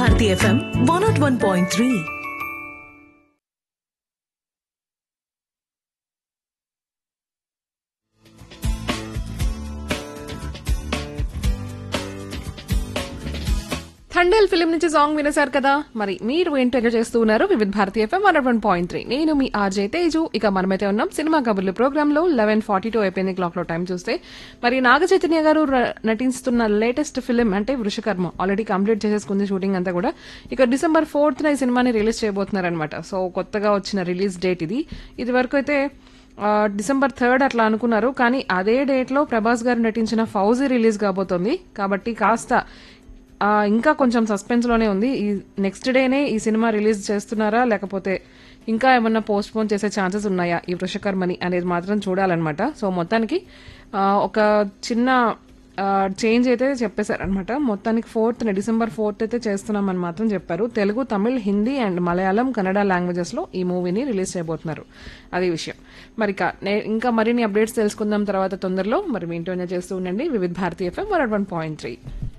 Bharati FM one nought one point three Thandel film నుంచి song వినేశారు కదా మరి మీరు ఏంటో ఎంజాయ్ చేస్తూ ఉన్నారు Vividh Bharati FM one one point three నేను మీ ఆర్జే తేజు ఇక మనమైతే ఉన్నాం సినిమా కబుర్లు ప్రోగ్రామ్ లో లెవెన్ ఫార్టీ టూ అయిపోయింది క్లాక్ లో టైం చూస్తే మరి నాగ చైతన్య గారు ర- నటిస్తున్న లేటెస్ట్ ఫిలిం అంటే వృషకర్మ ఆల్రెడీ కంప్లీట్ చేసేసుకుంది షూటింగ్ అంతా కూడా ఇక డిసెంబర్ ఫోర్త్ ఈ సినిమాని రిలీజ్ చేయబోతున్నారనమాట సో కొత్తగా వచ్చిన రిలీజ్ డేట్ ఇది ఇది వరకు అయితే ఆ, డిసెంబర్ థర్డ్ అట్లా అనుకున్నారు కానీ అదే డేట్ లో ప్రభాస్ గారు నటించిన ఫౌజీ రిలీజ్ కాబోతోంది కాబట్టి కాస్త ఆ, ఇంకా కొంచెం సస్పెన్స్ లోనే ఉంది ఈ నెక్స్ట్ డేనే ఈ సినిమా రిలీజ్ చేస్తున్నారా లేకపోతే ఇంకా ఏమన్నా పోస్ట్ పోన్ చేసే ఛాన్సెస్ ఉన్నాయా ఈ వృషకర్మని అనేది మాత్రం చూడాలన్నమాట సో మొత్తానికి ఆ, ఒక చిన్న చేంజ్ అయితే చెప్పేశారనమాట మొత్తానికి ఫోర్త్ డిసెంబర్ ఫోర్త్ అయితే చేస్తున్నామని మాత్రం చెప్పారు తెలుగు తమిళ్ హిందీ అండ్ మలయాళం కన్నడ లాంగ్వేజెస్ లో ఈ మూవీని రిలీజ్ చేయబోతున్నారు అది విషయం మరి ఇక నే- ఇంకా మరిన్ని అప్డేట్స్ తెలుసుకుందాం తర్వాత తొందరలో మరి మీ ఇంటో చేస్తూ ఉండండి Vividh Bharatiya FM one point three